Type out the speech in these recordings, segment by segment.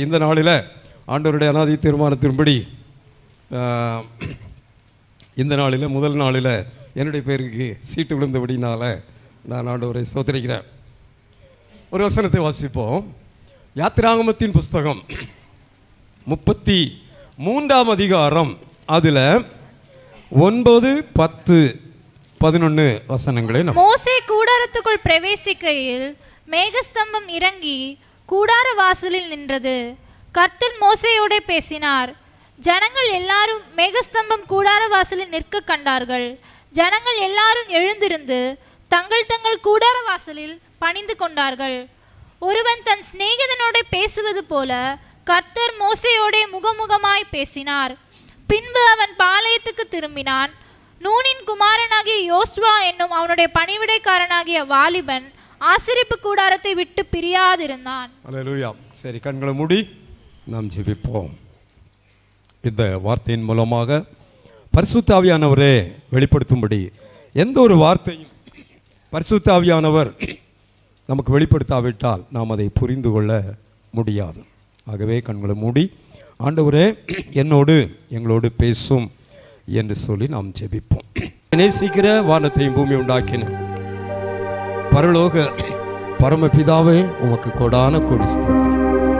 இந்த நாளில் ஆண்டவருடைய அனாதி தீர்மானத்தின்படி ஆஹ், இந்த நாளில் முதல் நாளில் என்னுடைய பேருக்கு சீட்டு விழுந்தபடினால நான் ஆண்டவரை சோதரிக்கிறேன் ஒரு வசனத்தை வாசிப்போம் யாத்திராகமத்தின் புஸ்தகம் முப்பத்தி மூன்றாம் அதிகாரம் அதில் ஒன்பது பத்து பதினொன்று வசனங்களை நம்ம மோசே கூடாரத்துக்குள் பிரவேசிக்கையில் மேகஸ்தம்பம் இறங்கி கூடார வாசலில் நின்றது கர்த்தர் மோசேயோடே பேசினார் ஜனங்கள் எல்லாரும் மேகஸ்தம்பம் கூடார வாசலில் நிற்க கண்டார்கள் ஜனங்கள் எல்லாரும் எழுந்திருந்து தங்கள் தங்கள் கூடார வாசலில் பணிந்து கொண்டார்கள் ஒருவன் தன் சிநேகிதனோட பேசுவது போல கர்த்தர் மோசேயோடே முகமுகமாய் பேசினார் பின்பு அவன் பாளையத்துக்கு திரும்பினான் நூனின் குமாரனாகிய யோஸ்வா என்னும் அவனுடைய பணிவிடைக்காரனாகிய வாலிபன் ஆசிரிப்பு கூடாரத்தை விட்டு பிரியாதிருந்தான் அல்லேலூயா சரி கண்களை மூடி நாம் ஜெபிப்போம் இந்த வார்த்தையின் மூலமாக பரிசுத்தாவியானவரே வெளிப்படுத்தும்படி எந்த ஒரு வார்த்தையும் பரிசுத்தாவியானவர் நமக்கு வெளிப்படுத்தாவிட்டால் நாம் அதை புரிந்து கொள்ள முடியாது ஆகவே கண்களை மூடி ஆண்டவரே என்னோடு எங்களோடு பேசும் என்று சொல்லி நாம் ஜெபிப்போம் நேசிக்கிற வானத்தையும் பூமி உண்டாக்கின பரலோக பரமபிதாவே உமக்கு கொடான கொடி ஸ்தோத்திரம்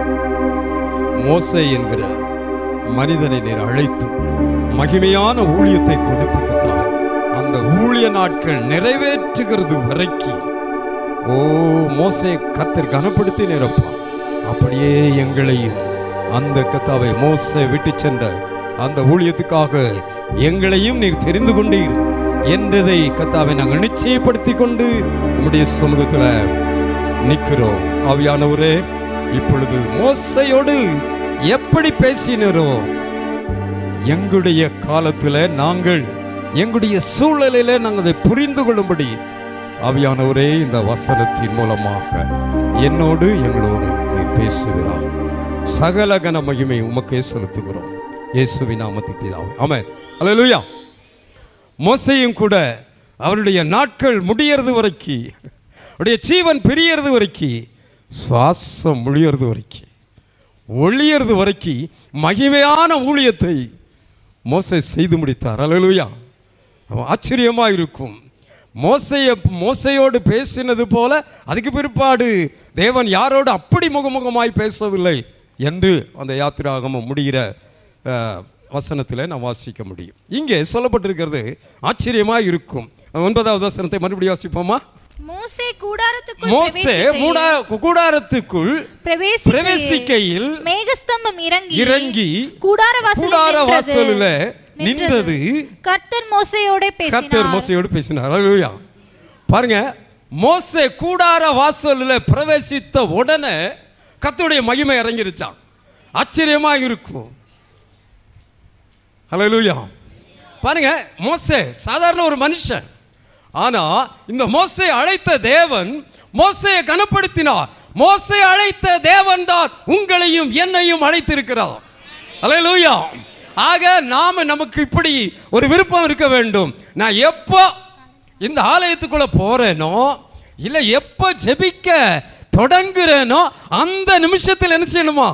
மோசே என்கிற மனிதனை நீர் அழைத்து மகிமையான ஊழியத்தை கொடுத்து கத்தாவே அந்த ஊழிய நாட்கள் நிறைவேற்றுகிறது வரைக்கும் ஓ மோசே கத்தர் கனப்படுத்தி நிரப்பா அப்படியே எங்களையும் அந்த கத்தாவை மோசே விட்டு சென்ற அந்த ஊழியத்துக்காக எங்களையும் நீர் தெரிந்து கொண்டீர் என்றதை கத்தாவை நாங்கள் நிச்சயப்படுத்தி கொண்டு உம்முடைய சமூகத்தில் நிற்கிறோம் ஆவியானவரே இப்பொழுது மோசையோடு எப்படி பேசினரோ எங்களுடைய காலத்தில் நாங்கள் எங்களுடைய சூழலில் நாங்கள் அதை புரிந்து கொள்ளும்படி ஆவியானவரே இந்த வசனத்தின் மூலமாக என்னோடு எங்களோடு நீ பேசுகிறார் சகல கன மகிமை உமக்கே செலுத்துகிறோம் இயேசுவின் நாமத்தில் பிதாவே ஆமென் அல்லேலூயா மோசையும் கூட அவருடைய நாட்கள் முடியறது வரைக்கும் அவருடைய ஜீவன் பிரியறது வரைக்கும் சுவாசம் முடியறது வரைக்கும் ஒளியறது வரைக்கும் மகிமையான ஊழியத்தை மோசை செய்து முடித்தார் அல்லேலூயா ஆச்சரியமா இருக்கும் மோசைய மோசையோடு பேசினது போல அதுக்கு பிற்பாடு தேவன் யாரோடு அப்படி முகமுகமாய் பேசவில்லை என்று அந்த யாத்திராகமம் முடிகிற அஹ், வசனத்தில் நாம் வாசிக்க முடியும் இங்கே சொல்லப்பட்டிருக்கிறது ஆச்சரியமா இருக்கும் ஒன்பதாவது வசனத்தை மறுபடியும் வாசிப்போமா மோசே கூடாரத்துக்குள் மோசே பிரவேசிக்கையில் மூடா- கூடாரத்திற்குள் பிரவேசிக்கையில் பிரவேசிக்கையில் மேகஸ்தம்பம் இறங்கி இறங்கி கூடார வாசலில் கூடார நின்றது. வாசலில் நின்றது கர்த்தர் மோசையோட கர்த்தர் பேசினார் மோசையோடு பேசினார் அல்லேலூயா பாருங்க மோசே கூடார வாசலில் பிரவேசித்த உடனே கர்த்தருடைய மகிமை இறங்கிருச்சான் ஆச்சரியமா இருக்கும் அல்லேலூயா பாருங்க மோசே சாதாரண ஒரு மனுஷன் ஆனா இந்த மோசே அழைத்த தேவன் மோசையை கனப்படுத்தினார் மோசே அழைத்த தேவன் தான் உங்களையும் என்னையும் அழைத்திருக்கிறார் அல்லேலூயா ஆக நாம நமக்கு இப்படி ஒரு விருப்பம் இருக்க வேண்டும் நான் எப்போ இந்த ஆலயத்துக்குள்ள போறேனோ இல்ல எப்போ ஜெபிக்க தொடங்குறேனோ அந்த நிமிஷத்தில் என்ன செய்யணுமா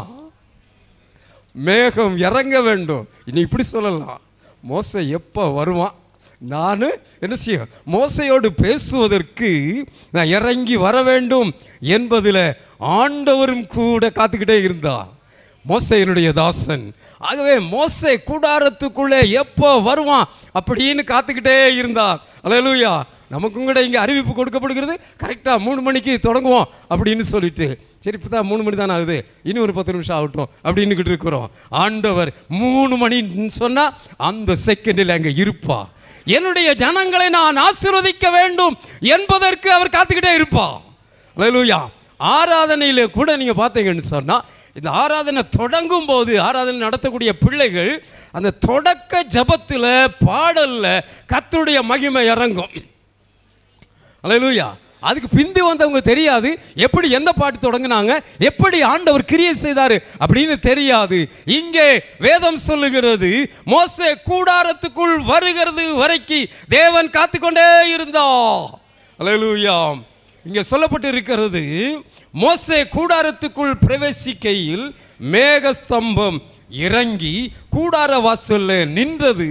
மேகம் இறங்க வேண்டும் இனி இப்படி சொல்லலாம் மோசை எப்போ வருவான் நான் என்ன செய்ய மோசையோடு பேசுவதற்கு நான் இறங்கி வர வேண்டும் என்பதில் ஆண்டவரும் கூட காத்துக்கிட்டே இருந்தார் மோசே என்னுடைய தாசன் ஆகவே மோசே கூடாரத்துக்குள்ளே எப்போ வருவான் அப்படின்னு காத்துக்கிட்டே இருந்தார் அல்லேலூயா நமக்கும் கூட இங்கே அறிவிப்பு கொடுக்கப்படுகிறது கரெக்டாக மூணு மணிக்கு தொடங்குவோம் அப்படின்னு சொல்லிட்டு சரி இப்போ தான் மூணு மணி தானே ஆகுது இன்னும் ஒரு பத்து நிமிஷம் ஆகட்டும் அப்படின்னுக்கிட்டு இருக்கிறோம் ஆண்டவர் மூணு மணின்னு சொன்னால் அந்த செகண்டில் அங்கே இருப்பா என்னுடைய ஜனங்களை நான் ஆசீர்வதிக்க வேண்டும் என்பதற்கு அவர் காத்துக்கிட்டே இருப்பா அல்லேலூயா ஆராதனையில் கூட நீங்கள் பார்த்தீங்கன்னு சொன்னால் இந்த ஆராதனை தொடங்கும் போது ஆராதனை நடத்தக்கூடிய பிள்ளைகள் அந்த தொடக்க ஜபத்தில் பாடலில் கர்த்தருடைய மகிமை இறங்கும் அல்லேலூயா அதுக்கு பிந்தி வந்தவங்க தெரியாது எப்படி எந்த பாட்டு தொடங்குனாங்க எப்படி ஆண்டவர் கிரியை செய்தாரு அப்படின்னு தெரியாது இங்கே வேதம் சொல்லுகிறது மோசே கூடாரத்துக்குள் வருகிறது வரைக்கும் தேவன் காத்துக்கொண்டே இருந்தா அல்லேலூயா இங்கே சொல்லப்பட்டு இருக்கிறது மோசே கூடாரத்துக்குள் பிரவேசிக்கையில் மேகஸ்தம்பம் இறங்கி கூடார வாசல்ல நின்றது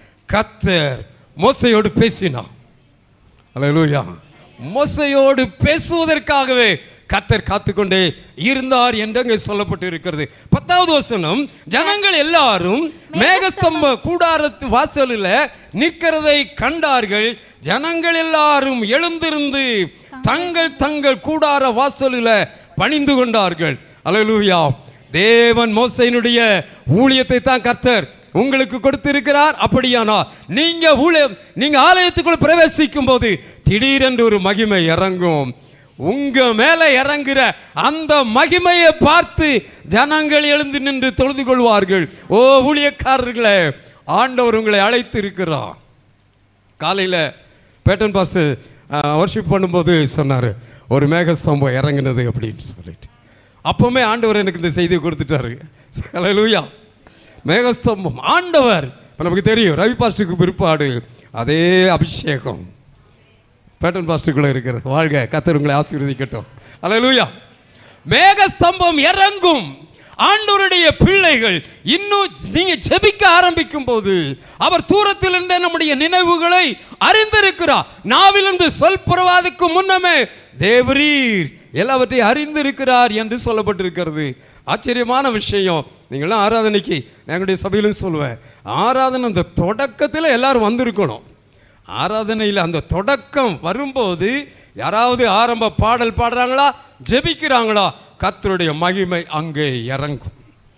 கத்தர் மோசையோடு பேசினார் அல்லேலூயா மோசையோடு பேசுவதற்காகவே கத்தர் காத்துக்கொண்டே இருந்தார் என்று அங்கே சொல்லப்பட்டு இருக்கிறது பத்தாவது வசனம் ஜனங்கள் எல்லாரும் மேகஸ்தம்ப கூடாரத்து வாசலில் நிற்கிறதை கண்டார்கள் ஜனங்கள் எல்லாரும் எழுந்திருந்து தங்கள் தங்கள் கூடார வாசலில் பணிந்து கொண்டார்கள் அல்லேலூயா தேவன் மோசையினுடைய ஊழியத்தை தான் கர்த்தர் உங்களுக்கு கொடுத்திருக்கிறார் அப்படியானா நீங்க ஊழியம் நீங்க ஆலயத்துக்குள் பிரவேசிக்கும் போது திடீரென்று ஒரு மகிமை இறங்கும் உங்க மேல இறங்குற அந்த மகிமையை பார்த்து ஜனங்கள் எழுந்து நின்று தொழுது கொள்வார்கள் ஓ ஊழியக்காரர்களே ஆண்டவர் உங்களை அழைத்து இருக்கிறார் காலையில் பேட்டன் பாஸ்டர் வர்ஷிப் பண்ணும்போது சொன்னார் ஒரு மேகஸ்தம்பம் இறங்குனது அப்படின்னு சொல்லிட்டு அப்போவுமே ஆண்டவர் எனக்கு இந்த செய்தியை கொடுத்துட்டாரு ஹalleluya மேகஸ்தம்பம் ஆண்டவர் இப்போ நமக்கு தெரியும் ரவி பாஸ்டருக்கு பிற்பாடு அதே அபிஷேகம் பேட்டன் பாஸ்டருக்குள்ள இருக்கிறது வாழ்க கத்தர் உங்களை ஆசீர்வதிக்கட்டும் ஹalleluya மேகஸ்தம்பம் இறங்கும் ஆண்டவருடைய பிள்ளைகள் இன்னும் நீங்க ஜெபிக்க ஆரம்பிக்கும் போது அவர் தூரத்தில் இருந்த நம்முடைய நினைவுகளை அறிந்திருக்கிறார் நாவிலிருந்து சொல் புறவாதுக்கு முன்னமே தேவரீர் எல்லாவற்றையும் அறிந்திருக்கிறார் என்று சொல்லப்பட்டிருக்கிறது ஆச்சரியமான விஷயம் நீங்களாம் ஆராதனைக்கு நான் எங்களுடைய சபையிலும் சொல்லுவேன் ஆராதனை அந்த தொடக்கத்தில் எல்லாரும் வந்திருக்கணும் ஆராதனையில் அந்த தொடக்கம் வரும்போது யாராவது ஆரம்ப பாடல் பாடுறாங்களா ஜெபிக்கிறாங்களா கர்த்தருடைய மகிமை அங்கே இறங்கும்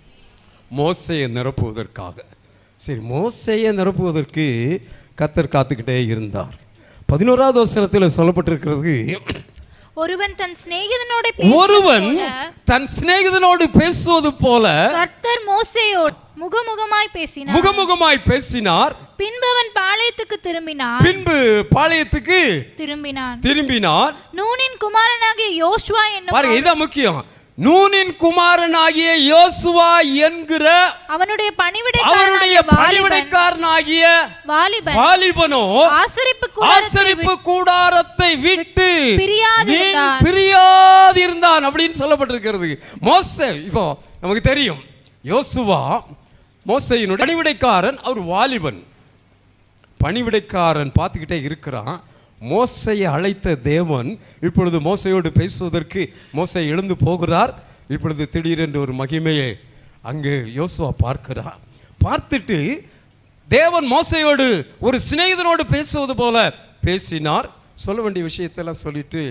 மோசையை நிரப்புவதற்காக சரி மோசையை நிரப்புவதற்கு கர்த்தர் காத்துக்கிட்டே இருந்தார் பதினோராவது வசனத்தில் சொல்லப்பட்டிருக்கிறது ஒருவன் தன் சிநேகிதனோட ஒருவன் தன் சிநேகிதனோடு பேசுவது போல கர்த்தர் மோசேயோடு முகமுகமாய் பேசினார் முகமுகமாய் பேசினார் பின்பு அவன் பாளையத்துக்கு திரும்பினான் பின்பு பாளையத்துக்கு திரும்பினான் திரும்பினார் நூனின் குமாரனாகிய யோசுவா என்னும் பாருங்க இதான் முக்கியம் நூனின் குமாரனாகிய யோசுவா என்கிற அவனுடைய அவருடைய பணிவிடைக்காரனாகிய வாலிபன் பணிவிடைக்காரனாகிய வாலிபன் வாலிபனோ ஆசரிப்பு கூடாரத்தை ஆசரிப்பு கூடாரத்தை விட்டு பிரியாதிருந்தான். நீ பிரியாதிருந்தான் அப்படின்னு சொல்லப்பட்டிருக்கிறது மோசே இப்போ நமக்கு தெரியும் யோசுவா மோசையினுடைய பணிவிடைக்காரன் அவர் வாலிபன் பணிவிடைக்காரன் பார்த்துக்கிட்டே இருக்கிறான் மோசையை அழைத்த தேவன் இப்பொழுது மோசையோடு பேசுவதற்கு மோசை எழுந்து போகிறார் இப்பொழுது திடீரென்று ஒரு மகிமையை அங்கு யோசுவா பார்க்கிறார் பார்த்துட்டு தேவன் மோசையோடு ஒரு சிநேகிதனோடு பேசுவது போல பேசினார் சொல்ல வேண்டிய விஷயத்தெல்லாம் சொல்லிட்டு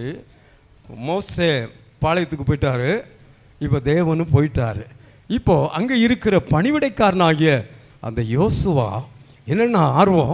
மோசே பாளையத்துக்கு போயிட்டாரு இப்போ தேவனும் போயிட்டாரு இப்போ அங்கே இருக்கிற பணிவிடைக்காரனாகிய அந்த யோசுவா என்னென்ன ஆர்வம்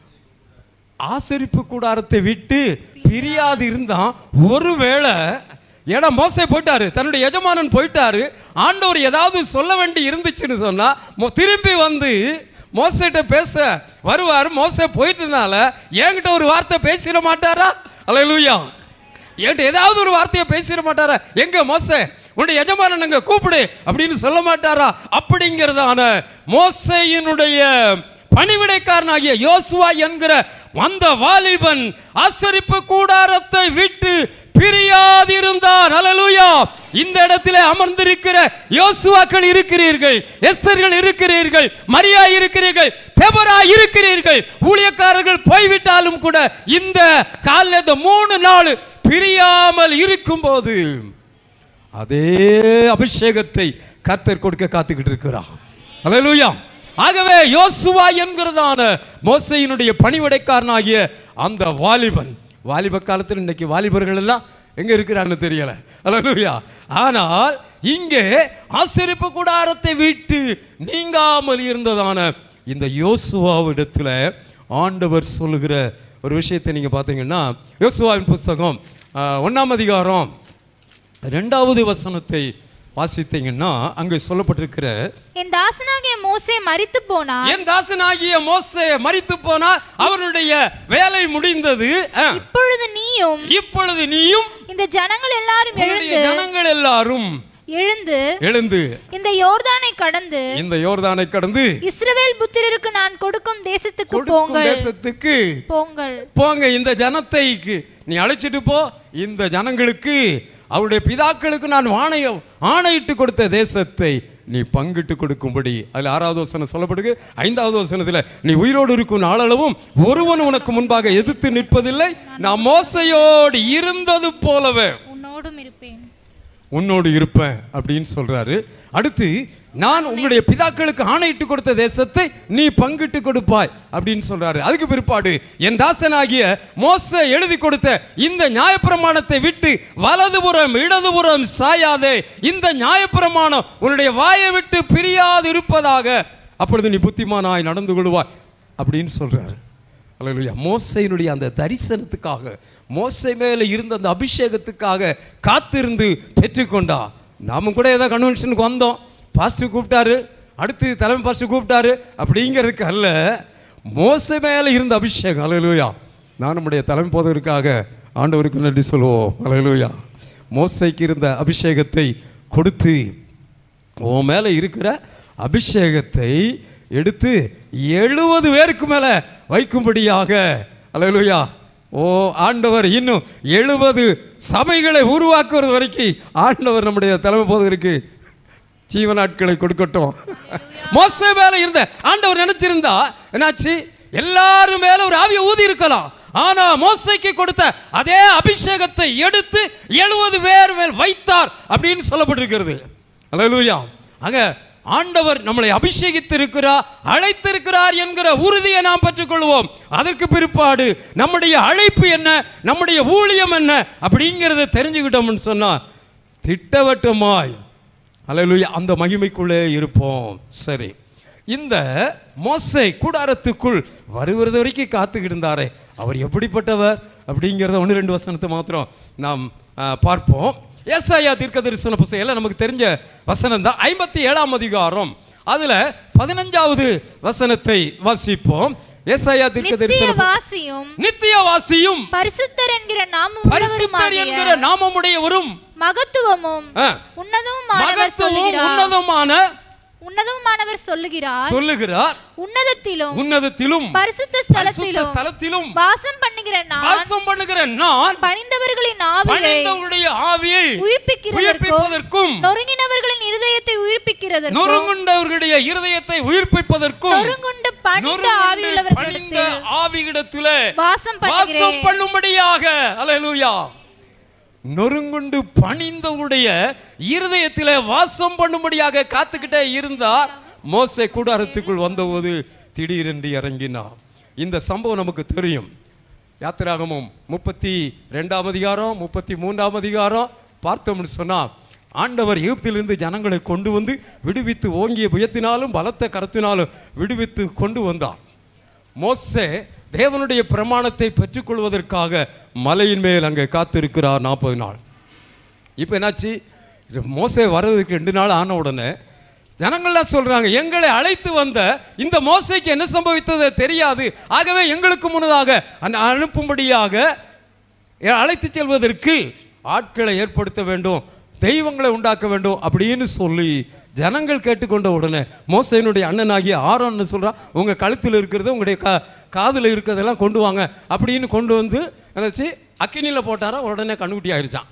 ஆசரிப்பு கூடாரத்தை விட்டு பிரியாது இருந்தான் ஒருவேளை ஏன்னா மோசே போயிட்டாரு தன்னுடைய எஜமானன் போயிட்டாரு ஆண்டவர் ஏதாவது சொல்ல வேண்டி இருந்துச்சுன்னு சொன்னா மோ- திரும்பி வந்து மோசைட்ட பேச வருவார் மோசே போயிட்டனால என்கிட்ட ஒரு வார்த்தை பேசிட மாட்டாரா அல்லேலூயா என்கிட்ட ஏதாவது ஒரு வார்த்தையை பேசிட மாட்டாரா எங்க மோசே உன்னுடைய எஜமானன் அங்க கூப்பிடு அப்படின்னு சொல்ல மாட்டாரா அப்படிங்கிறதான மோசையினுடைய பணிவிடைக்காரனாகிய யோசுவா என்கிற அந்த வாலிபன் ஆசரிப்பு கூடாரத்தை விட்டு பிரியாதிருந்தான் ஹalleluya இந்த இடத்திலே அமர்ந்திருக்கிற யோசுவாக்கள் இருக்கிறீர்கள் எஸ்தர்கள் இருக்கிறீர்கள் மரியா இருக்கிறீர்கள் தெபரா இருக்கிறீர்கள் ஊழியக்காரர்கள் போய்விட்டாலும் கூட இந்த காலையில் இந்த மூணு நாள் பிரியாமல் இருக்கும்போது அதே அபிஷேகத்தை கர்த்தர் கொடுக்க காத்துக்கிட்டு இருக்கிறார் அல்லேலூயா ஆகவே யோசுவா என்கிறதான மோசையினுடைய பணிவிடைக்காரனாகிய அந்த வாலிபன் வாலிப காலத்தில் இன்னைக்கு வாலிபர்கள் எல்லாம் எங்க இருக்கிறான்னு தெரியல அல்லேலூயா ஆனால் இங்கே ஆசிரிப்பு கூடாரத்தை விட்டு நீங்காமல் இருந்ததான இந்த யோசுவாவிடத்துல ஆண்டவர் சொல்லுகிற ஒரு விஷயத்தை நீங்க பார்த்தீங்கன்னா யோசுவாவின் புஸ்தகம் ஆஹ், ஒண்ணாம் அதிகாரம் ரெண்டாவது வசனத்தை வாசித்தீங்கன்னா அங்கே சொல்லப்பட்டிருக்கிற என் தாசனாகிய மோசே மரித்து போனான் என் தாசனாகிய மோசே மரித்து போனார் அவருடைய வேலை முடிந்தது அஹ், இப்பொழுது நீயும் இப்பொழுது நீயும் இந்த ஜனங்கள் எல்லாரும் உன்னுடைய எழுந்து ஜனங்கள் எல்லாரும் எழுந்து எழுந்து இந்த யோர்தானை கடந்து இந்த யோர்தானை கடந்து இஸ்ரவேல் புத்திரருக்கு நான் கொடுக்கும் தேசத்துக்கு கொடுக்கும் போங்கள் தேசத்துக்கு போங்கள் போங்க இந்த ஜனத்தை நீ அழைச்சிட்டு போ இந்த ஜனங்களுக்கு அவருடைய பிதாக்களுக்கு நான் ஆணைய ஆணையிட்டு கொடுத்த தேசத்தை நீ பங்கிட்டு கொடுக்கும்படி அதில் ஆறாவது வசனம் சொல்லப்படுது ஐந்தாவது வசனத்தில் நீ உயிரோடு இருக்கும் நாளளவும் ஒருவன் உனக்கு முன்பாக எதிர்த்து நிற்பதில்லை நான் மோசையோடு இருந்தது போலவே உன்னோடும் இருப்பேன் உன்னோடு இருப்பேன் அப்படின்னு சொல்றாரு அடுத்து நான் உங்களுடைய பிதாக்களுக்கு ஆணையிட்டு கொடுத்த தேசத்தை நீ பங்கிட்டு கொடுப்பாய் அப்படின்னு சொல்றாரு அதுக்கு பிற்பாடு என் தாசனாகிய மோச எழுதி கொடுத்த இந்த நியாயப்பிரமாணத்தை விட்டு வலதுபுறம் இடதுபுறம் சாயாதே இந்த நியாயப்பிரமாணம் உன்னுடைய வாயை விட்டு பிரியாது இருப்பதாக அப்பொழுது நீ புத்திமானாய் நடந்து கொள்வாய் அப்படின்னு சொல்றாரு அல்லேலூயா மோசையினுடைய அந்த தரிசனத்துக்காக மோசை மேலே இருந்த அந்த அபிஷேகத்துக்காக காத்திருந்து பெற்றுக்கொண்டா நாமும் கூட ஏதோ கன்வென்ஷனுக்கு வந்தோம் பாஸ்டர் கூப்பிட்டாரு அடுத்து தலைமை பாஸ்டர் கூப்பிட்டாரு அப்படிங்கிறதுக்கு அல்ல மோசை மேலே இருந்த அபிஷேகம் அல்லேலூயா நான் நம்முடைய தலைமை போதற்காக ஆண்டவருக்கு நன்றி சொல்லுவோம் அல்லேலூயா மோசைக்கு இருந்த அபிஷேகத்தை கொடுத்து உன் மேலே இருக்கிற அபிஷேகத்தை எடுத்து எழுபது பேருக்கு மேலே வைக்கும்படியாக அல்லேலூயா ஓ ஆண்டவர் இன்னும் எழுபது சபைகளை உருவாக்குறது வரைக்கும் ஆண்டவர் நம்முடைய தலைமை போதற்கு ஜீவ நாட்களை கொடுக்கட்டும் மோசே மேல இருந்த ஆண்டவர் நினைச்சிருந்தா என்னாச்சு எல்லாரும் மேல ஒரு ஆவியை ஊதி இருக்கலாம் ஆனா மோசைக்கு கொடுத்த அதே அபிஷேகத்தை எடுத்து எழுபது பேர் மேல் வைத்தார் அப்படின்னு சொல்லப்பட்டிருக்கிறது அல்லேலூயா அங்க ஆண்டவர் நம்மளை அபிஷேகித்திருக்கிறார் அழைத்திருக்கிறார் என்கிற உறுதியை நாம் பெற்றுக்கொள்வோம் அதற்கு பிற்பாடு நம்முடைய அழைப்பு என்ன நம்முடைய ஊழியம் என்ன அப்படிங்கிறத தெரிஞ்சுக்கிட்டோம்னு சொன்னா திட்டவட்டமாய் அல்லேலூயா அந்த மகிமைக்குள்ளே இருப்போம் சரி இந்த மோசை கூடாரத்துக்குள் வருவது வரைக்கும் காத்துக்கிட்டு இருந்தாரே அவர் எப்படிப்பட்டவர் அப்படிங்கிறத ஒன்று ரெண்டு வசனத்தை மாத்திரம் நாம் ஆ, பார்ப்போம் ஏசாயா தீர்க்க தரிசன புஸ்தகம் எல்லாம் நமக்கு தெரிஞ்ச வசனம் தான் ஐம்பத்தி ஏழாம் அதிகாரம் அதுல பதினஞ்சாவது வசனத்தை வாசிப்போம் ஏசாயா தீர்க்க நித்திய தரிசன வாசியும் நித்தியவாசியும் பரிசுத்தர் என்கிற நாமம் பரிசுத்தர் என்கிற நாமமுடையவரும் மகத்துவமும் ஆ, உன்னதமானவர் மகத்துவம் சொல்லுகிறார் உன்னதமான உன்னதமானவர் சொல்லுகிறார் சொல்லுகிறார் உன்னதத்திலும் உன்னதத்திலும் பரிசுத்த பரிசுத்த ஸ்தலத்திலும் ஸ்தலத்திலும் வாசம் பண்ணுகிற நான் வாசம் பண்ணுகிற நான் பணிந்தவர்களின் ஆவியை பணிந்தவருடைய ஆவியை உயிர்ப்பிக்கிறதற்கும் உயிர்ப்பிப்பதற்கும் நொறுங்கினவர்களின் இருதயத்தை உயிர்ப்பிக்கிறதற்கும் நொறுங்குண்டவர்களுடைய இருதயத்தை உயிர்ப்பிப்பதற்கும் நொறுங்குண்டு பணிந்த நொறுங்குண்டு பணிந்த ஆவியுள்ளவர்களிடத்தில் ஆவியிடத்திலே வாசம் வாசம் பண்ணுகிறேன் பண்ணும்படியாக அல்லேலூயா நொறுங்குண்டு பணிந்தவருடைய இருதயத்திலே வாசம் பண்ணும்படியாக காத்துக்கிட்டே இருந்தார் மோசே கூடாரத்துக்குள் வந்தபோது திடீரென்று இறங்கினார் இந்த சம்பவம் நமக்கு தெரியும் யாத்திராகமும் முப்பத்தி ரெண்டாம் அதிகாரம் முப்பத்தி மூன்றாம் அதிகாரம் பார்த்தோம்னு சொன்னா ஆண்டவர் எகிப்திலிருந்து ஜனங்களை கொண்டு வந்து விடுவித்து ஓங்கிய புயத்தினாலும் பலத்த கரத்தினாலும் விடுவித்து கொண்டு வந்தார் மோசே தேவனுடைய பிரமாணத்தை பெற்றுக்கொள்வதற்காக மலையின் மேல் அங்கே காத்திருக்கிறார் நாற்பது நாள் இப்போ என்னாச்சு இது மோசே வர்றதுக்கு ரெண்டு நாள் ஆன உடனே ஜனங்கள்லாம் சொல்றாங்க எங்களை அழைத்து வந்த இந்த மோசைக்கு என்ன சம்பவித்தது தெரியாது ஆகவே எங்களுக்கு முன்னதாக அந்த அனுப்பும்படியாக அழைத்து செல்வதற்கு ஆட்களை ஏற்படுத்த வேண்டும் தெய்வங்களை உண்டாக்க வேண்டும் அப்படின்னு சொல்லி ஜனங்கள் கேட்டுக்கொண்ட உடனே மோசையினுடைய அண்ணனாகிய ஆரோன்னு சொல்றான் உங்க கழுத்தில் இருக்கிறது உங்களுடைய கா காதில் இருக்கிறதெல்லாம் கொண்டு வாங்க அப்படின்னு கொண்டு வந்து நினச்சி அக்கினியில் போட்டாரா உடனே கண்ணுக்குட்டி ஆயிடுச்சான்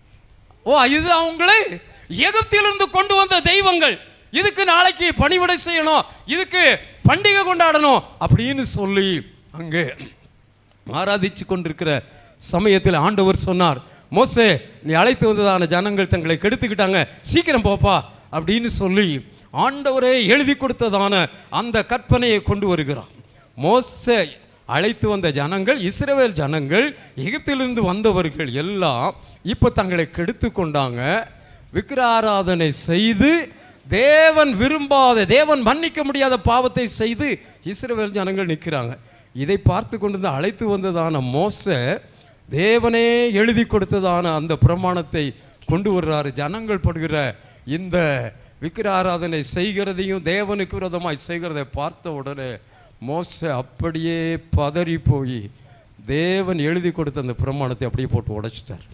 ஓ இது அவங்களை எகிப்திலிருந்து கொண்டு வந்த தெய்வங்கள் இதுக்கு நாளைக்கு பணிவிடை செய்யணும் இதுக்கு பண்டிகை கொண்டாடணும் அப்படின்னு சொல்லி அங்கே ஆராதிச்சு கொண்டிருக்கிற சமயத்தில் ஆண்டவர் சொன்னார் மோசே நீ அழைத்து வந்ததான ஜனங்கள் தங்களை கெடுத்துக்கிட்டாங்க சீக்கிரம் போப்பா அப்படின்னு சொல்லி ஆண்டவரே எழுதி கொடுத்ததான அந்த கற்பனையை கொண்டு வருகிறார் மோசே அழைத்து வந்த ஜனங்கள் இஸ்ரவேல் ஜனங்கள் எகிப்திலிருந்து வந்தவர்கள் எல்லாம் இப்போ தங்களை கெடுத்து கொண்டாங்க விக்கிராராதனை செய்து தேவன் விரும்பாத தேவன் மன்னிக்க முடியாத பாவத்தை செய்து இஸ்ரவேல் ஜனங்கள் நிற்கிறாங்க இதை பார்த்து கொண்டு அழைத்து வந்ததான மோசே தேவனே எழுதி கொடுத்ததான அந்த பிரமாணத்தை கொண்டு வர்றாரு ஜனங்கள் படுகிற இந்த விக்கிராராதனை செய்கிறதையும் தேவனுக்கு விரோதமாய் செய்கிறதை பார்த்த உடனே மோசே அப்படியே பதறி போய் தேவன் எழுதி கொடுத்த அந்த பிரமாணத்தை அப்படியே போட்டு உடைச்சிட்டார்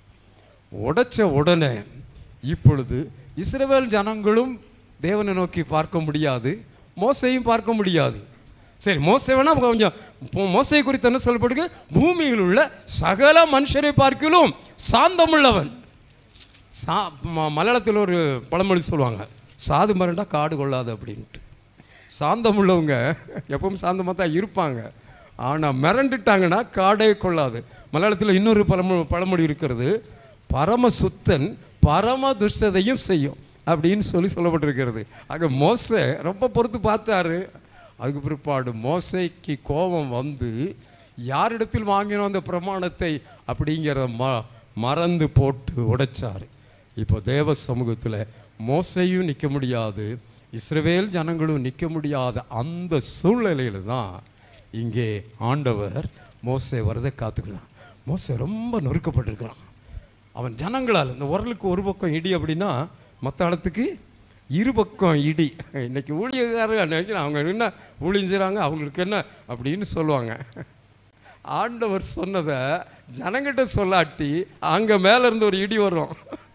உடைச்ச உடனே இப்பொழுது இஸ்ரவேல் ஜனங்களும் தேவனை நோக்கி பார்க்க முடியாது மோசையும் பார்க்க முடியாது சரி மோசை வேணா கொஞ்சம் மோ- மோசை குறித்து என்ன சொல்லப்படுது பூமியில் உள்ள சகல மனுஷரை பார்க்கிலும் சாந்தமுள்ளவன் சா ம- மலையாளத்தில் ஒரு பழமொழி சொல்லுவாங்க சாது மரண்டா காடு கொள்ளாது அப்படின்ட்டு சாந்தம் உள்ளவங்க எப்பவும் சாந்தமாக தான் இருப்பாங்க ஆனால் மிரண்டுட்டாங்கன்னா காடே கொள்ளாது மலையாளத்தில் இன்னொரு பழமொழி பழமொழி இருக்கிறது பரம சுத்தன் பரம துஷ்டதையும் செய்யும் அப்படின்னு சொல்லி சொல்லப்பட்டிருக்கிறது ஆக மோசை ரொம்ப பொறுத்து பார்த்தாரு அதுக்கு பிற்பாடு மோசைக்கு கோபம் வந்து யாரிடத்தில் வாங்கினோம் அந்த பிரமாணத்தை அப்படிங்கிறத ம மறந்து போட்டு உடைச்சாரு இப்போ தேவ சமூகத்தில் மோசையும் நிற்க முடியாது இஸ்ரவேல் ஜனங்களும் நிற்க முடியாத அந்த சூழ்நிலையில தான் இங்கே ஆண்டவர் மோசை வரதை காத்துக்கிறான் மோசை ரொம்ப நொறுக்கப்பட்டிருக்கிறான் அவன் ஜனங்களால் இந்த உரலுக்கு ஒரு பக்கம் இடி அப்படின்னா மற்ற இடத்துக்கு இரு பக்கம் இடி இன்னைக்கு ஊழியக்காரர் நினைக்கிறேன் அவங்க என்ன ஊழியம் செய்கிறாங்க அவங்களுக்கு என்ன அப்படின்னு சொல்லுவாங்க ஆண்டவர் சொன்னதை ஜனங்கிட்ட சொல்லாட்டி அங்கே மேலே இருந்து ஒரு இடி வரும்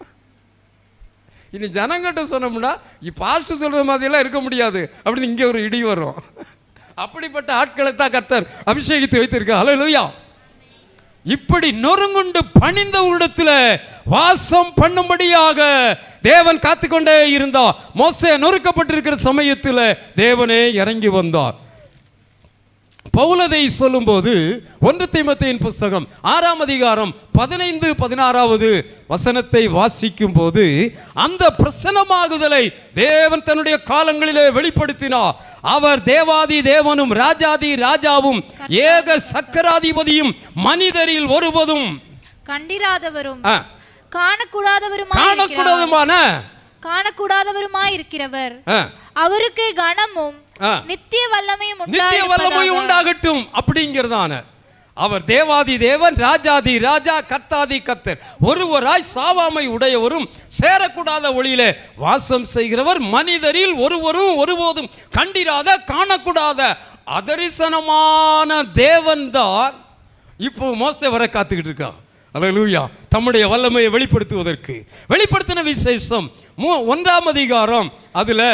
இனி ஜனங்கிட்ட சொன்னோம்னா பாஸ்ட் சொல்கிற மாதிரியெல்லாம் இருக்க முடியாது அப்படின்னு இங்கே ஒரு இடி வரும் அப்படிப்பட்ட ஆட்களை தான் கர்த்தர் அபிஷேகித்து வைத்திருக்க ஹalleluya இப்படி நொறுங்குண்டு பணிந்த இடத்துல வாசம் பண்ணும்படியாக தேவன் காத்துக்கொண்டே இருந்தா மோசே நொறுக்கப்பட்டிருக்கிற சமயத்தில் தேவனே இறங்கி வந்தார் பவுலதை சொல்லும்போது ஒன்று தீமத்தையின் புஸ்தகம் ஆறாம் அதிகாரம் பதினைந்து பதினாறாவது வசனத்தை வாசிக்கும் போது அந்த பிரசனமாகுதலை தேவன் தன்னுடைய காலங்களிலே வெளிப்படுத்தினார் அவர் தேவாதி தேவனும் ராஜாதி ராஜாவும் ஏக சக்கராதிபதியும் மனிதரில் ஒருவதும் கண்டிராதவரும் ஆ, காணக்கூடாதவருமாய் இருக்கிறார். காணக்கூடாதுமான காணக்கூடாதவருமாய் இருக்கிறவர் ஆ, அவருக்கு கனமும் ஆ. நித்திய வல்லமையும் நித்திய வல்லமை உண்டாயிருப்பதாக. உண்டாகட்டும் அப்படிங்கிறதான அவர் தேவாதி தேவன் ராஜாதி ராஜா கர்த்தாதி கர்த்தர் ஒருவராய் சாவாமை உடையவரும் சேரக்கூடாத ஒளியிலே வாசம் செய்கிறவர் மனிதரில் ஒருவரும் ஒருபோதும் கண்டிராத காணக்கூடாத அதரிசனமான தேவன்தான் இப்போ மோசே வர காத்துக்கிட்டு இருக்கா அல்லேலூயா தம்முடைய வல்லமையை வெளிப்படுத்துவதற்கு வெளிப்படுத்தின விசேஷம் மூ- ஒன்றாம் அதிகாரம் அதுல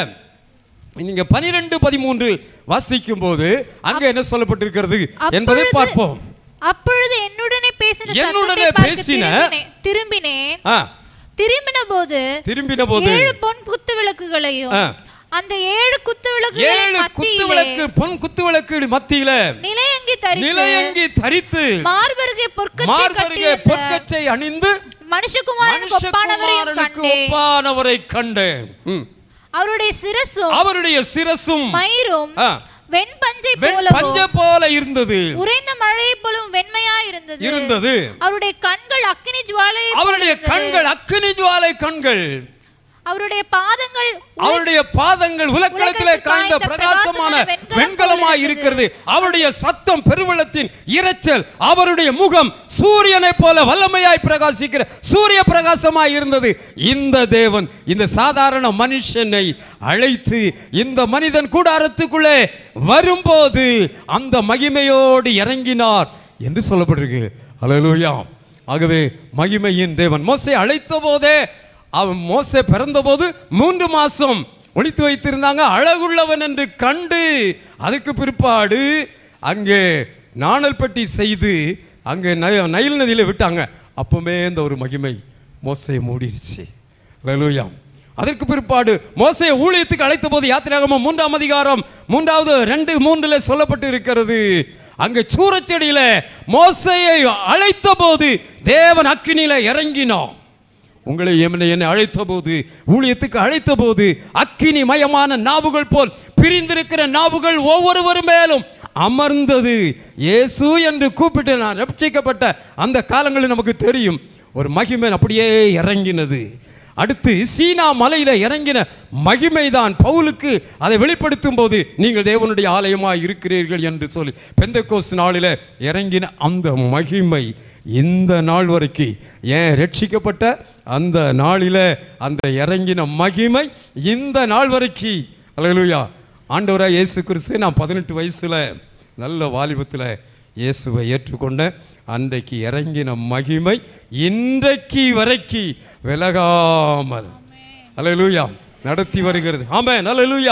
நீங்க பனிரெண்டு பதிமூன்று வாசிக்கும் போது அங்க என்ன சொல்லப்பட்டிருக்கிறது என்பதை அப்பொழுது- பார்ப்போம் அப்பொழுது என்னுடனே பேசின என்னுடனே சத்தத்தை பார்க்க பேசின- திரும்பினேன். திரும்பினேன் ஆ, திரும்பின போது திரும்பின போது ஏழு பொன் குத்து விளக்குகளையும் ஆ. அந்த ஏழு குத்து ஏழு விளக்குகளின் குத்து மத்தியிலே விளக்கு பொன் குத்து விளக்கு மத்தியில நிலையங்கி தரித்து நிலையங்கி தரித்து மார்பருகே பொற்கச்சை மார்பருகே கட்டியிருந்த பொற்கச்சை அணிந்து மனுஷகுமாரனுக்கு ஒப்பானவரையும் மனுஷகுமாரனுக்கு கண்டேன் ஒப்பானவரை கண்டேன் ம். அவருடைய சிரசும் அவருடைய சிரசும் மயிரும் ஆ, வெண்பஞ்சை வெண் போலவும் பஞ்ச போல இருந்தது உறைந்த மழையை போலும் வெண்மையா இருந்தது இருந்தது அவருடைய கண்கள் அக்கினி ஜுவாலை அவருடைய கண்கள் அக்கினி ஜுவாலை கண்கள் அவருடைய பாதங்கள் அவருடைய பாதங்கள் உலக்களத்திலே உலகத்தில் காய்ந்த காய்ந்த பிரகாசமான பிரகாசமான வெண்கலம் வெண்கலமாய் போல இருக்கிறது அவருடைய சத்தம் பெருவெள்ளத்தின் இரைச்சல் அவருடைய முகம் சூரியனை போல வல்லமையாய் பிரகாசிக்கிற சூரிய பிரகாசமாய் இருந்தது இந்த தேவன் இந்த சாதாரண மனுஷனை அழைத்து இந்த மனிதன் கூடாரத்துக்குள்ளே வரும்போது அந்த மகிமையோடு இறங்கினார் என்று சொல்லப்பட்டிருக்கு அல்லேலூயா ஆகவே மகிமையின் தேவன் மோசை அழைத்த போதே அவன் மோசே பிறந்தபோது மூன்று மாசம் ஒளித்து வைத்திருந்தாங்க அழகுள்ளவன் என்று கண்டு அதுக்கு பிற்பாடு அங்கே நாணல் பெட்டி செய்து அங்கே ந- நைல் நதியில விட்டாங்க அப்பவுமே இந்த ஒரு மகிமை மோசையை மூடிடுச்சு அல்லேலூயா அதற்கு பிற்பாடு மோசையை ஊழியத்துக்கு அழைத்த போது யாத்திராகமம் மூன்றாம் அதிகாரம் மூன்றாவது ரெண்டு மூன்றுல சொல்லப்பட்டு இருக்கிறது அங்கே சூரச்செடியில மோசையை அழைத்த போது தேவன் அக்கினியில இறங்கினோம் உங்களை என்னை என்னை அழைத்த போது ஊழியத்துக்கு அழைத்த போது அக்கினி மயமான நாவுகள் போல் பிரிந்திருக்கிற நாவுகள் ஒவ்வொருவர் மேலும் அமர்ந்தது இயேசு என்று கூப்பிட்டு நான் ரட்சிக்கப்பட்ட அந்த காலங்களில் நமக்கு தெரியும் ஒரு மகிமை அப்படியே இறங்கினது அடுத்து சீனா மலையில இறங்கின மகிமைதான் பவுலுக்கு அதை வெளிப்படுத்தும் போது நீங்கள் தேவனுடைய ஆலயமாய் இருக்கிறீர்கள் என்று சொல்லி பெந்தகோஸ் நாளில இறங்கின அந்த மகிமை இந்த நாள் வரைக்கும் ஏன் ரட்சிக்கப்பட்ட அந்த நாளில அந்த இறங்கின மகிமை இந்த நாள் வரைக்கும் அல்லேலூயா ஆண்டவராக இயேசு கிறிஸ்து நான் பதினெட்டு வயசுல நல்ல வாலிபத்தில் இயேசுவை ஏற்றுக்கொண்டேன் அன்றைக்கு இறங்கின மகிமை இன்றைக்கு வரைக்கும் விலகாமல் அல்லேலூயா நடத்தி வருகிறது ஆமென் அல்லேலூயா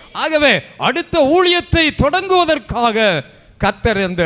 ஆகவே அடுத்த ஊழியத்தை தொடங்குவதற்காக கத்தர் அந்த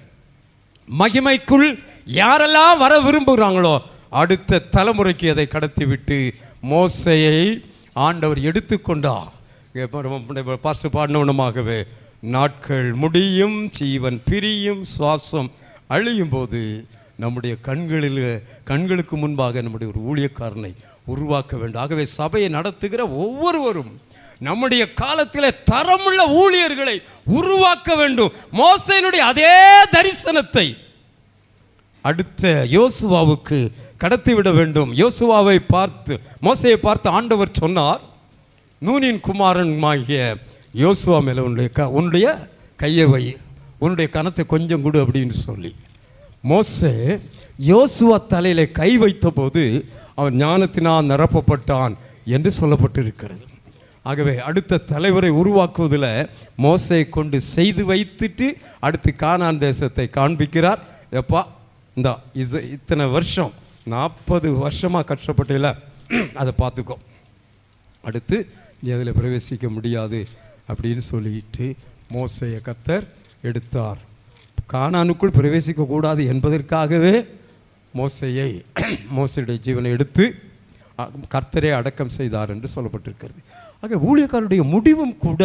மகிமைக்குள் யாரெல்லாம் வர விரும்புகிறாங்களோ அடுத்த தலைமுறைக்கு அதை கடத்திவிட்டு மோசையை ஆண்டவர் எடுத்துக்கொண்டார் பாஸ்டர் பாடினவனமாகவே நாட்கள் முடியும் ஜீவன் பிரியும் சுவாசம் அழியும் போது நம்முடைய கண்களில் கண்களுக்கு முன்பாக நம்முடைய ஒரு ஊழியக்காரனை உருவாக்க வேண்டும் ஆகவே சபையை நடத்துகிற ஒவ்வொருவரும் நம்முடைய காலத்திலே தரமுள்ள ஊழியர்களை உருவாக்க வேண்டும் மோசையினுடைய அதே தரிசனத்தை அடுத்த யோசுவாவுக்கு கடத்திவிட வேண்டும் யோசுவாவை பார்த்து மோசையை பார்த்து ஆண்டவர் சொன்னார் நூனின் குமாரன்மாகிய யோசுவா மேலே உன்னுடைய க உன்னுடைய கையை வை உன்னுடைய கணத்தை கொஞ்சம் கொடு அப்படின்னு சொல்லி மோசே யோசுவா தலையில கை வைத்தபோது அவன் ஞானத்தினால் நிரப்பப்பட்டான் என்று சொல்லப்பட்டிருக்கிறது ஆகவே அடுத்த தலைவரை உருவாக்குவதில் மோசையை கொண்டு செய்து வைத்துட்டு அடுத்து கானான் தேசத்தை காண்பிக்கிறார் எப்பா இந்த இது இத்தனை வருஷம் நாற்பது வருஷமாக கஷ்டப்பட்டில அதை பார்த்துக்கோ அடுத்து நீ அதில் பிரவேசிக்க முடியாது அப்படின்னு சொல்லிட்டு மோசையை கத்தர் எடுத்தார் கானானுக்குள் பிரவேசிக்க கூடாது என்பதற்காகவே மோசையை மோசையுடைய ஜீவனை எடுத்து அ- கர்த்தரே அடக்கம் செய்தார் என்று சொல்லப்பட்டிருக்கிறது ஆக ஊழியக்காரருடைய முடிவும் கூட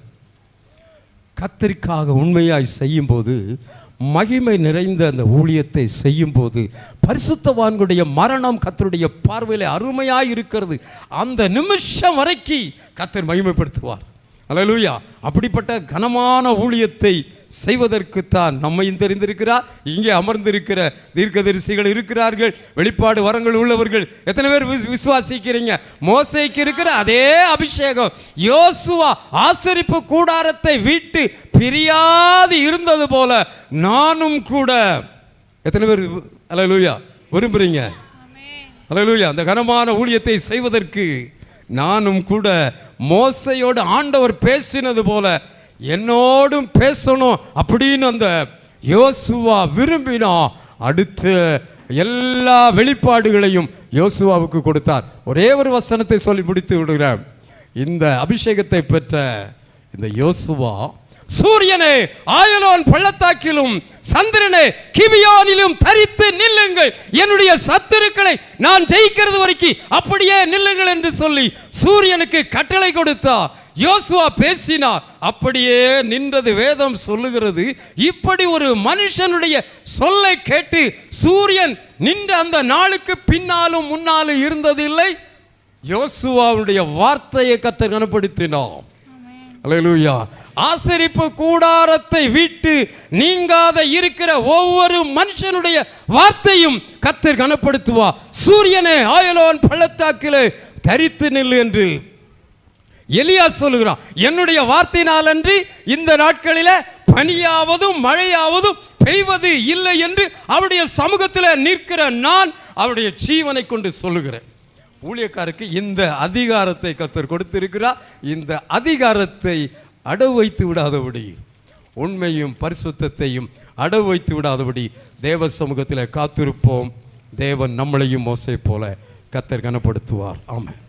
கத்தரிக்காக உண்மையாய் செய்யும்போது மகிமை நிறைந்த அந்த ஊழியத்தை செய்யும்போது பரிசுத்தவான்களுடைய மரணம் கத்தருடைய பார்வையில் அருமையாய் இருக்கிறது அந்த நிமிஷம் வரைக்கும் கத்தர் மகிமைப்படுத்துவார் அல்லேலூயா அப்படிப்பட்ட கனமான ஊழியத்தை செய்வதற்குத்தான் நம்மையும் தெரிந்திருக்கிறார் இங்கே அமர்ந்திருக்கிற தீர்க்கதரிசிகள் இருக்கிறார்கள் வெளிப்பாடு வரங்கள் உள்ளவர்கள் எத்தனை பேர் விஸ்- விசுவாசிக்கிறீங்க மோசைக்கு இருக்கிற அதே அபிஷேகம் யோசுவா ஆசரிப்பு கூடாரத்தை விட்டு பிரியாது இருந்தது போல நானும் கூட எத்தனை பேர் அல்லேலூயா விரும்புறீங்க அல்லேலூயா அந்த கனமான ஊழியத்தை செய்வதற்கு நானும் கூட மோசையோடு ஆண்டவர் பேசினது போல என்னோடும் பேசணும் அப்படின்னு அந்த யோசுவா விரும்பினா அடுத்த எல்லா வெளிப்பாடுகளையும் யோசுவாவுக்கு கொடுத்தார் ஒரே ஒரு வசனத்தை சொல்லி முடித்து விடுகிறேன் இந்த அபிஷேகத்தை பெற்ற இந்த யோசுவா சூரியனே ஆயலோன் பள்ளத்தாக்கிலும் சந்திரனே கிபியோனிலும் தரித்து நில்லுங்கள் என்னுடைய சத்துருக்களை நான் ஜெயிக்கிறது வரைக்கும் அப்படியே நில்லுங்கள் என்று சொல்லி சூரியனுக்கு கட்டளை கொடுத்தார் யோசுவா பேசினார் அப்படியே நின்றது வேதம் சொல்லுகிறது இப்படி ஒரு மனுஷனுடைய சொல்லை கேட்டு சூரியன் நின்ற அந்த நாளுக்கு பின்னாலும் முன்னாலும் இருந்ததில்லை யோசுவாவுடைய வார்த்தையை கத்தர் கனப்படுத்தினோம் அல்லேலூயா ஆசரிப்பு கூடாரத்தை விட்டு நீங்காத இருக்கிற ஒவ்வொரு மனுஷனுடைய வார்த்தையும் கத்தர் கனப்படுத்துவா சூரியனே ஆயலோன் பள்ளத்தாக்கிலே தரித்து நில்லு என்று எலியா சொல்லுகிறான் என்னுடைய வார்த்தையினால் அன்றி இந்த நாட்களில பனியாவதும் மழையாவதும் பெய்வது இல்லை என்று அவருடைய சமூகத்தில் நிற்கிற நான் அவருடைய ஜீவனை கொண்டு சொல்லுகிறேன் ஊழியக்காருக்கு இந்த அதிகாரத்தை கத்தர் கொடுத்திருக்கிறார் இந்த அதிகாரத்தை அடவு வைத்து விடாதபடி உண்மையும் பரிசுத்தத்தையும் அடவு வைத்து விடாதபடி தேவ சமூகத்தில் காத்திருப்போம் தேவன் நம்மளையும் மோசை போல கத்தர் கனப்படுத்துவார் ஆமென்